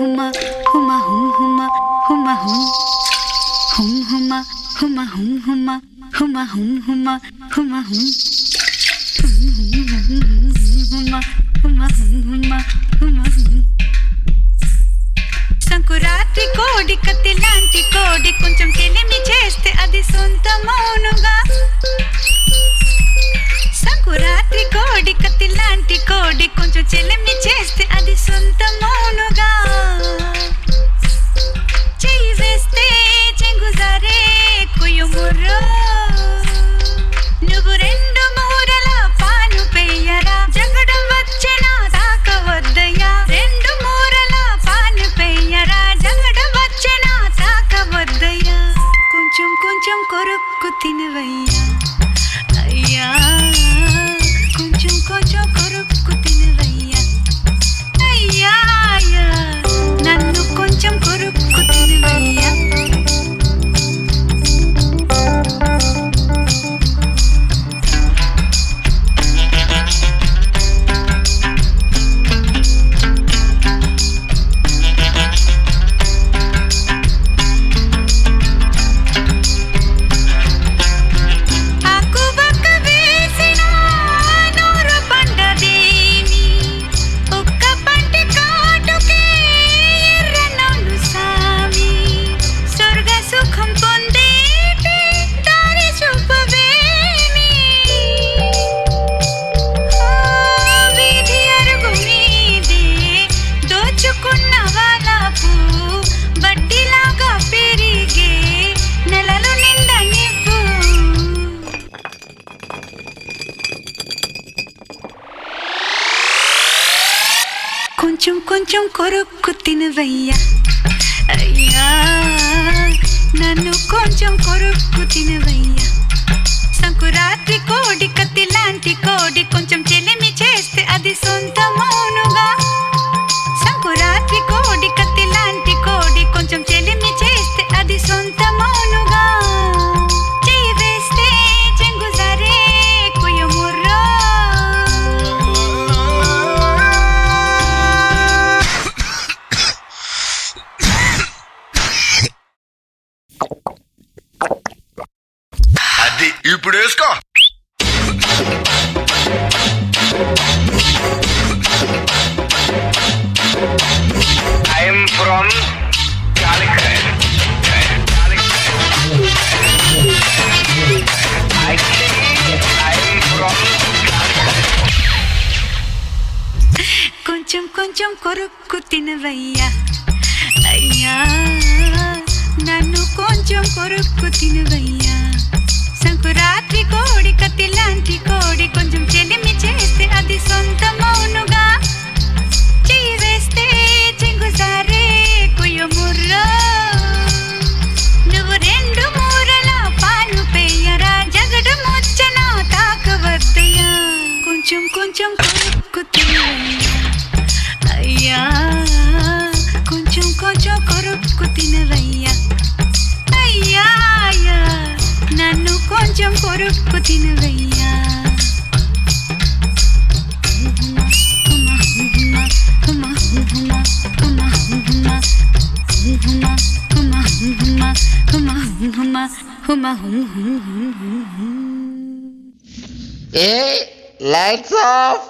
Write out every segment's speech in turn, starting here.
హుమ హుమ హుం హుమ హుమ హుం హుం హుమ హుమ హుం హుమ హుమ హుం హుమ హుమ హుం హుమ హుమ హుం హుమ హుమ హుం సంకురాత్రి కోడి కత్తి లాంటి కోడి కొంచెం తెలిమి చేస్తే అది సొంత మౌనుగా సంకురాత్రి కోడి కత్తి లాంటి కోడి కొంచెం చెలిమి చేస్తే అది సొంత మౌనుగా చెయ్యి వేస్తే చెంగుజారే కుయుముర్రో నువ్వు రెండు మూరల పాను పెయ్యరా జగడం వచ్చిన తాకవద్దయ్యా రెండు మూరల పాను పెయ్యరా జగడం వచ్చిన తాకవద్దయ్యా కొంచెం కొంచెం కొరుక్కు తినవయ్యా అయ్యా కొంచెం కొంచెం కొరుక్కు తినవయ్యా అయ్యా అయ్యా నన్ను కొంచెం కొరుక్కు తినవయ్యా ఆకుబక్క వేసిన నూరు పండదేమి ఒక్క పంటి కాటుకే ఎర్రనౌలు సామి స్వర్గ సుఖం పొందేటి దారి చూపవేమి ఓ వీధి అరుగు మీదే దోచుకున్న వాళ్ళపు బట్టిలాగా పెరిగే నెలలు నిండా నిప్పు కొంచెం కొంచెం కొరుక్కు తినవయ్యా అయ్యా నన్ను కొంచెం కొరుక్కు తినవయ్యా సంకురాత్రి కోడి కత్తి లాంటి కోడి కొంచెం చెలిమి చేస్తే అది సొంత మౌనుగా సంకురాత్రి కోడి కత్తి లాంటి కోడి కొంచెం చెలిమి చేస్తే అది సొంత మౌనుగా చెయ్యి వేస్తే చెంగుజారే కుయముర్రో అది ఇప్పుడు వేసుకో I'm from Calicut. Actually, I'm from కొంచెం కొంచెం కొరుక్కు తినవయ్యా అయ్యా నన్ను కొంచెం కొరుక్కు తినవయ్యా సంకురాత్రి కోడి కత్తి లాంటి కోడి కొంచెం చెలిమి చేస్తే అది సొంత మౌనుగా చెయ్యి వేస్తే చెంగుసారే కుయ్యముర్రో నువ్వు రెండు మూరల పాను పెయ్యరా జగడు ముచ్చన తాకవద్దయ్యా కొంచెం కొంచెం కొరుక్కు తినవయ్యా అయ్యా కొంచెం కొంచెం కొరుక్కు తినవయ్యా అయ్యా అయ్యా నన్ను కొంచెం కొరుక్కు తినవయ్యా ఏ లైట్స్ ఆఫ్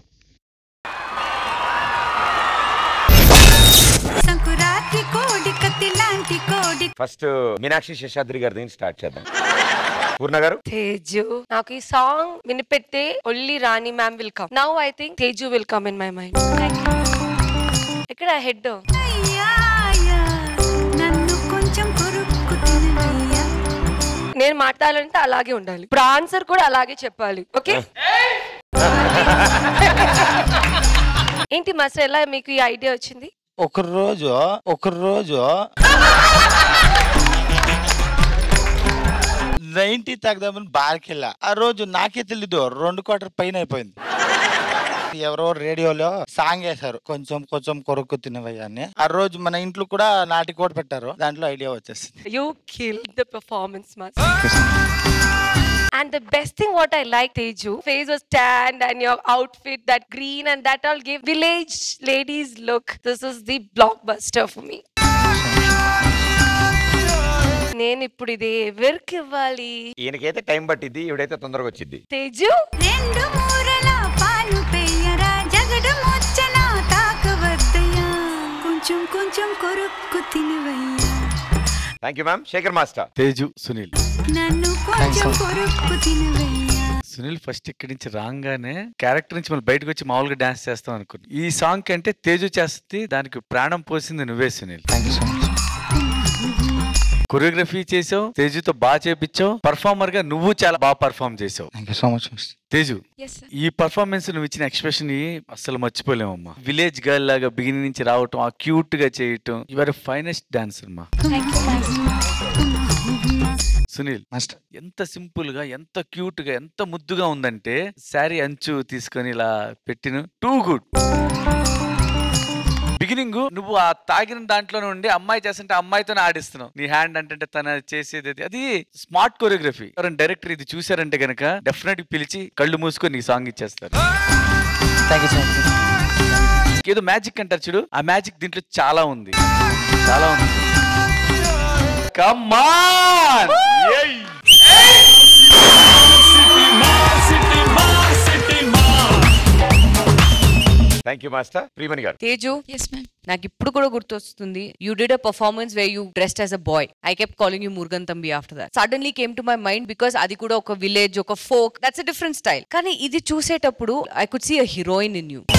సంకురాత్రి కోడి కత్తి లాంటి కోడి ఫస్ట్ మీనాక్షి శేషాద్రి గారి దగ్గర స్టార్ట్ చేద్దాం పూర్ణ గారు తేజు నాకు ఈ సాంగ్ వినిపెడితే ఒల్లి రాణి ma'am will come now I think Teju will come in my mind ఇక్కడ హెడ్ అయ్యా అయ్యా నన్ను కొంచెం కొరుక్కు తినవయ్యా నేను మాట్లాడాలంటే అలాగే ఉండాలి ఇప్పుడు ఆన్సర్ కూడా అలాగే చెప్పాలి ఓకే ఏంటి మాస్టర్ ఎలా మీకు ఈ ఐడియా వచ్చింది ఒక రోజు ఒక రోజు నైన్టీ తగ్గదామని బార్కి వెళ్ళా ఆ రోజు నాకే తెలీదు రెండు క్వార్టర్ పైన అయిపోయింది ఎవరో రేడియోలో సాంగ్ వేశారు కొంచెం కొంచెం కొరకు తినవయ్యా అని ఆ రోజు మన ఇంట్లో కూడా నాటి కూడా పెట్టారు దాంట్లో ఐడియా వచ్చేసింది you kill the performance master And the best thing what I like, Teju, face was tanned and your outfit, that green and that all gave village ladies look. This is the blockbuster for me. నేను ఇప్పుడు ఇది ఎవరికి ఇవ్వాలి ఈయనకైతే time పట్టిద్ది ఈవిడైతే తొందరగా వచ్చింది తేజు రెండు మూరల పాలు పెయ్యరా జగడు ముచ్చన తాకవద్దయ్యా కొంచెం కొంచెం కొరుక్కు తినవయ్యా thank you ma'am Shekhar master Teju Sunil నన్ను కొంచెం కొరుక్కు తినవయ్యా సునీల్ ఫస్ట్ ఇక్కడి నుంచి రాగానే క్యారెక్టర్ నుంచి మళ్ళీ బయటకు వచ్చి మామూలుగా డాన్స్ చేస్తాం అనుకున్నా ఈ సాంగ్ కంటే తేజు చేస్తుంది దానికి ప్రాణం పోసింది నువ్వే Sunil thank you so much choreography చేసావు తేజుతో బాగా చేపించావు పర్ఫార్మర్ గా నువ్వు చాలా బాగా పర్ఫామ్ చేసావు thank you so much Teju yes ఈ పర్ఫార్మెన్స్ నువ్వు ఇచ్చిన ఎక్స్ప్రెషన్ అస్సలు మర్చిపోలేమమ్మా విలేజ్ గర్ల్ లాగా బిగినింగ్ నుంచి రావటం ఆ క్యూట్ గా చేయటం యువర్ ఫైనెస్ట్ డాన్సర్ మా సునీల్ మాస్టర్ ఎంత సింపుల్ గా ఎంత క్యూట్ గా ఎంత ముద్దుగా ఉందంటే శారీ అంచు తీసుకొని ఇలా పెట్టిన టూ గుడ్ బిగినింగ్ నువ్వు ఆ తాగిన దాంట్లోనే ఉండి అమ్మాయి చేస్తుంటే అమ్మాయితోనే ఆడిస్తున్నావు నీ హ్యాండ్ అంటే తన చేసేది అది. అది స్మార్ట్ కొరియోగ్రఫీ డైరెక్టర్ ఇది చూసారంటే గనక డెఫినెట్ పిలిచి కళ్ళు మూసుకొని నీ సాంగ్ ఇచ్చేస్తారు థ్యాంక్ యూ సో మచ్ ఏదో మ్యాజిక్ అంటారు చూడు ఆ మ్యాజిక్ దీంట్లో చాలా ఉంది చాలా ఉంది come on thank you master Priyamani గారు తేజు నాకు ఇప్పుడు కూడా గుర్తొస్తుంది you did a performance way you dressed as a boy I kept calling you Murugan Thambi after that suddenly came to my mind because అది కూడా ఒక విలేజ్ ఒక folk that's a different style కానీ ఇది చూసేటప్పుడు I could see a heroine in you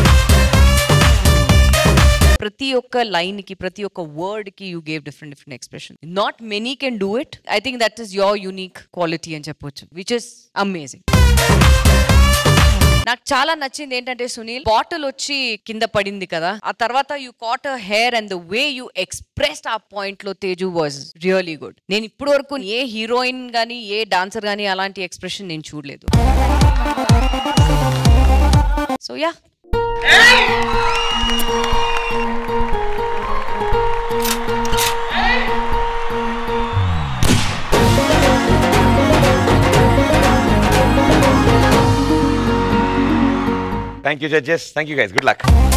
ప్రతి ఒక్క line కి ప్రతి ఒక్క వర్డ్ కి you gave different different expression not many can do it I think that is your unique quality అని చెప్పొచ్చు విచ్ ఇస్ అమేజింగ్ నాకు చాలా నచ్చింది ఏంటంటే సునీల్ బాటిల్ వచ్చి కింద పడింది కదా ఆ తర్వాత you caught a hair and the way you expressed ఆ పాయింట్ లో తేజు వాజ్ రియలీ గుడ్ నేను ఇప్పటి వరకు ఏ హీరోయిన్ గానీ ఏ డాన్సర్ గానీ అలాంటి ఎక్స్ప్రెషన్ నేను చూడలేదు so yeah thank you judges thank you guys good luck